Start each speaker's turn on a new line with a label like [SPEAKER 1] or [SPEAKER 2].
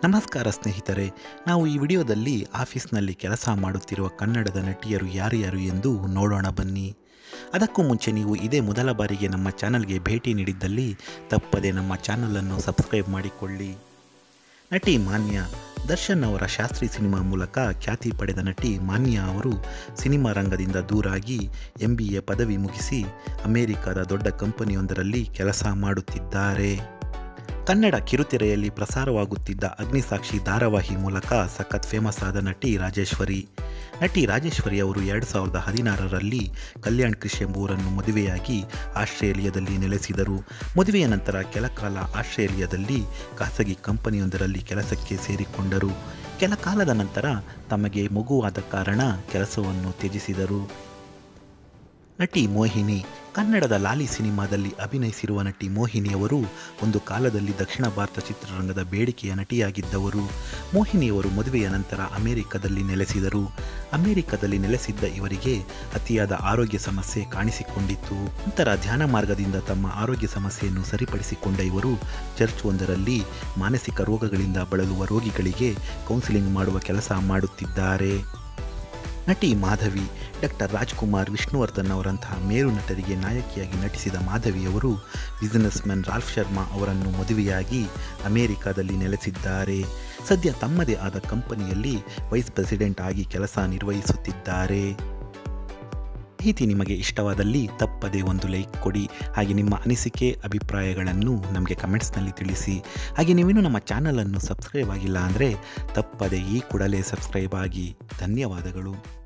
[SPEAKER 1] ನಮಸ್ಕಾರ ಸ್ನೇಹಿತರೆ ನಾವು ಈ ವಿಡಿಯೋದಲ್ಲಿ ಆಫೀಸ್ನಲ್ಲಿ ಕೆಲಸ ಮಾಡುತ್ತಿರುವ ಕನ್ನಡದ ನಟಿಯರು ಯಾರ್ಯಾರು ಎಂದು ನೋಡೋಣ ಬನ್ನಿ ಅದಕ್ಕೂ ಮುಂಚೆ ನೀವು ಇದೇ ಮೊದಲ ಬಾರಿಗೆ ನಮ್ಮ ಚಾನಲ್ಗೆ ಭೇಟಿ ನೀಡಿದ್ದಲ್ಲಿ ತಪ್ಪದೆ ನಮ್ಮ ಚಾನಲನ್ನು ಸಬ್ಸ್ಕ್ರೈಬ್ ಮಾಡಿಕೊಳ್ಳಿ ನಟಿ ಮಾನ್ಯ ದರ್ಶನ್ ಅವರ ಶಾಸ್ತ್ರಿ ಸಿನಿಮಾ ಮೂಲಕ ಖ್ಯಾತಿ ಪಡೆದ ನಟಿ ಮಾನ್ಯ ಅವರು ಸಿನಿಮಾ ರಂಗದಿಂದ ದೂರಾಗಿ ಎಂ ಬಿ ಎ ಪದವಿ ಮುಗಿಸಿ ಅಮೆರಿಕದ ದೊಡ್ಡ ಕಂಪನಿಯೊಂದರಲ್ಲಿ ಕೆಲಸ ಮಾಡುತ್ತಿದ್ದಾರೆ ಕನ್ನಡ ಕಿರುತೆರೆಯಲ್ಲಿ ಪ್ರಸಾರವಾಗುತ್ತಿದ್ದ ಅಗ್ನಿಸಾಕ್ಷಿ ಧಾರಾವಾಹಿ ಮೂಲಕ ಸಖತ್ ಫೇಮಸ್ ಆದ ನಟಿ ರಾಜೇಶ್ವರಿ ನಟಿ ರಾಜೇಶ್ವರಿ ಅವರು ಎರಡು ಸಾವಿರದ ಹದಿನಾರರಲ್ಲಿ ಕಲ್ಯಾಣ್ ಕೃಷ್ ಎಂಬುವರನ್ನು ಮದುವೆಯಾಗಿ ಆಸ್ಟ್ರೇಲಿಯಾದಲ್ಲಿ ನೆಲೆಸಿದರು ಮದುವೆಯ ನಂತರ ಕೆಲ ಕಾಲ ಆಸ್ಟ್ರೇಲಿಯಾದಲ್ಲಿ ಖಾಸಗಿ ಕಂಪನಿಯೊಂದರಲ್ಲಿ ಕೆಲಸಕ್ಕೆ ಸೇರಿಕೊಂಡರು ಕೆಲ ಕಾಲದ ನಂತರ ತಮಗೆ ಮಗುವಾದ ಕಾರಣ ಕೆಲಸವನ್ನು ತ್ಯಜಿಸಿದರು ನಟಿ ಮೋಹಿನಿ ಕನ್ನಡದ ಲಾಲಿ ಸಿನಿಮಾದಲ್ಲಿ ಅಭಿನಯಿಸಿರುವ ನಟಿ ಮೋಹಿನಿಯವರು ಒಂದು ಕಾಲದಲ್ಲಿ ದಕ್ಷಿಣ ಭಾರತ ಚಿತ್ರರಂಗದ ಬೇಡಿಕೆಯ ನಟಿಯಾಗಿದ್ದವರು ಮೋಹಿನಿಯವರು ಮದುವೆಯ ನಂತರ ಅಮೆರಿಕದಲ್ಲಿ ನೆಲೆಸಿದರು ಅಮೆರಿಕದಲ್ಲಿ ನೆಲೆಸಿದ್ದ ಇವರಿಗೆ ಅತಿಯಾದ ಆರೋಗ್ಯ ಸಮಸ್ಯೆ ಕಾಣಿಸಿಕೊಂಡಿತ್ತು ನಂತರ ಧ್ಯಾನ ಮಾರ್ಗದಿಂದ ತಮ್ಮ ಆರೋಗ್ಯ ಸಮಸ್ಯೆಯನ್ನು ಸರಿಪಡಿಸಿಕೊಂಡ ಇವರು ಚರ್ಚ್ ಒಂದರಲ್ಲಿ ಮಾನಸಿಕ ರೋಗಗಳಿಂದ ಬಳಲುವ ರೋಗಿಗಳಿಗೆ ಕೌನ್ಸಿಲಿಂಗ್ ಮಾಡುವ ಕೆಲಸ ಮಾಡುತ್ತಿದ್ದಾರೆ ನಟಿ ಮಾಧವಿ ಡಾಕ್ಟರ್ ರಾಜ್ಕುಮಾರ್ ವಿಷ್ಣುವರ್ಧನ್ ಅವರಂತಹ ಮೇರು ನಟರಿಗೆ ನಾಯಕಿಯಾಗಿ ನಟಿಸಿದ ಮಾಧವಿಯವರು ಬಿಸಿನೆಸ್ ಮ್ಯಾನ್ ರಾಲ್ಫ್ ಶರ್ಮಾ ಅವರನ್ನು ಮದುವೆಯಾಗಿ ಅಮೆರಿಕದಲ್ಲಿ ನೆಲೆಸಿದ್ದಾರೆ ಸದ್ಯ ತಮ್ಮದೇ ಆದ ಕಂಪನಿಯಲ್ಲಿ ವೈಸ್ ಪ್ರೆಸಿಡೆಂಟ್ ಆಗಿ ಕೆಲಸ ನಿರ್ವಹಿಸುತ್ತಿದ್ದಾರೆ ಮಾಹಿತಿ ನಿಮಗೆ ಇಷ್ಟವಾದಲ್ಲಿ ತಪ್ಪದೇ ಒಂದು ಲೈಕ್ ಕೊಡಿ ಹಾಗೆ ನಿಮ್ಮ ಅನಿಸಿಕೆ ಅಭಿಪ್ರಾಯಗಳನ್ನು ನಮಗೆ ಕಮೆಂಟ್ಸ್ನಲ್ಲಿ ತಿಳಿಸಿ ಹಾಗೆ ನೀವಿನ್ನೂ ನಮ್ಮ ಚಾನಲನ್ನು ಸಬ್ಸ್ಕ್ರೈಬ್ ಆಗಿಲ್ಲ ಅಂದರೆ ತಪ್ಪದೇ ಈ ಕೂಡಲೇ ಸಬ್ಸ್ಕ್ರೈಬ್ ಆಗಿ ಧನ್ಯವಾದಗಳು